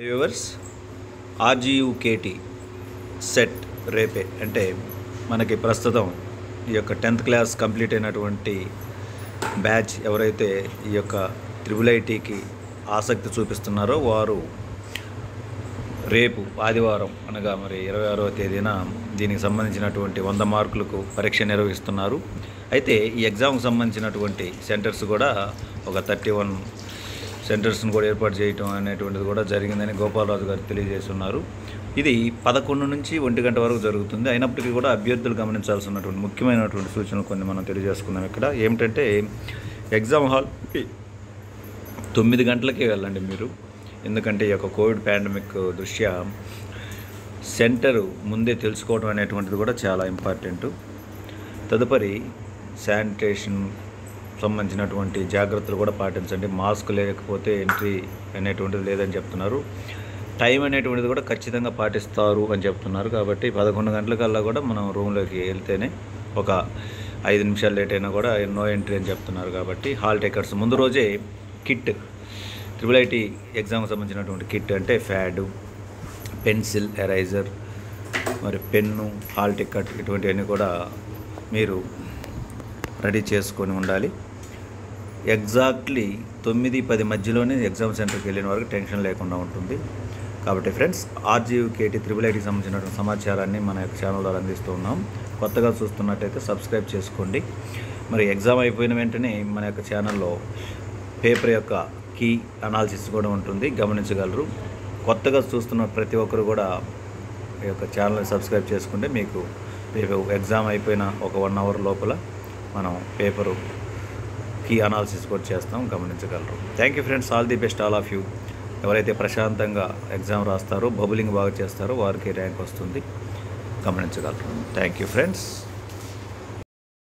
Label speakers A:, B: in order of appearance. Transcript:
A: viewers ఆర్జీయుకేటి set రేపే అంటే మనకి ప్రస్తుతం ఈ యొక్క టెన్త్ క్లాస్ కంప్లీట్ అయినటువంటి బ్యాచ్ ఎవరైతే ఈ యొక్క త్రిబుల్ ఐటీకి ఆసక్తి చూపిస్తున్నారో వారు రేపు ఆదివారం అనగా మరి ఇరవై ఆరవ తేదీన దీనికి సంబంధించినటువంటి వంద మార్కులకు పరీక్ష నిర్వహిస్తున్నారు అయితే ఈ ఎగ్జామ్కి సంబంధించినటువంటి సెంటర్స్ కూడా ఒక థర్టీ వన్ సెంటర్స్ని కూడా ఏర్పాటు చేయటం అనేటువంటిది కూడా జరిగిందని గోపాలరాజు గారు తెలియజేస్తున్నారు ఇది పదకొండు నుంచి ఒంటి గంట వరకు జరుగుతుంది అయినప్పటికీ కూడా అభ్యర్థులు గమనించాల్సినటువంటి ముఖ్యమైనటువంటి సూచనలు కొన్ని మనం తెలియజేసుకుందాం ఇక్కడ ఏమిటంటే ఎగ్జామ్ హాల్ తొమ్మిది గంటలకే వెళ్ళండి మీరు ఎందుకంటే ఈ యొక్క కోవిడ్ పాండమిక్ దృష్ట్యా సెంటరు ముందే తెలుసుకోవడం అనేటువంటిది కూడా చాలా ఇంపార్టెంట్ తదుపరి శానిటేషన్ సంబంధించినటువంటి జాగ్రత్తలు కూడా పాటించండి మాస్క్ లేకపోతే ఎంట్రీ అనేటువంటిది లేదని చెప్తున్నారు టైం అనేటువంటిది కూడా ఖచ్చితంగా పాటిస్తారు అని చెప్తున్నారు కాబట్టి పదకొండు గంటలకల్లా కూడా మనం రూమ్లోకి వెళ్తేనే ఒక ఐదు నిమిషాలు లేట్ అయినా కూడా నో ఎంట్రీ అని చెప్తున్నారు కాబట్టి హాల్ టికెట్స్ ముందు రోజే కిట్ ట్రిపుల్ ఐటీ ఎగ్జామ్కి సంబంధించినటువంటి కిట్ అంటే ఫ్యాడు పెన్సిల్ ఎరైజర్ మరి పెన్ను హాల్ టికెట్ ఇటువంటివన్నీ కూడా మీరు రెడీ చేసుకొని ఉండాలి ఎగ్జాక్ట్లీ తొమ్మిది పది మధ్యలోనే ఎగ్జామ్ సెంటర్కి వెళ్ళిన వరకు టెన్షన్ లేకుండా ఉంటుంది కాబట్టి ఫ్రెండ్స్ ఆర్జీయూకేటి త్రిబుల్ ఐటీకి సంబంధించినటువంటి సమాచారాన్ని మన యొక్క ఛానల్ ద్వారా అందిస్తూ ఉన్నాం కొత్తగా చూస్తున్నట్టయితే సబ్స్క్రైబ్ చేసుకోండి మరి ఎగ్జామ్ అయిపోయిన వెంటనే మన యొక్క ఛానల్లో పేపర్ యొక్క కీ అనాలిసిస్ కూడా ఉంటుంది గమనించగలరు కొత్తగా చూస్తున్న ప్రతి ఒక్కరు కూడా ఈ యొక్క ఛానల్ని సబ్స్క్రైబ్ చేసుకుంటే మీకు రేపు ఎగ్జామ్ అయిపోయిన ఒక వన్ అవర్ లోపల మనం పేపరు కీ అనాలిసిస్ కూడా చేస్తాం గమనించగలరు thank you friends all the best all of you ఎవరైతే ప్రశాంతంగా ఎగ్జామ్ రాస్తారో బబులింగ్ బాగా చేస్తారో వారికి ర్యాంక్ వస్తుంది గమనించగలరు థ్యాంక్ యూ ఫ్రెండ్స్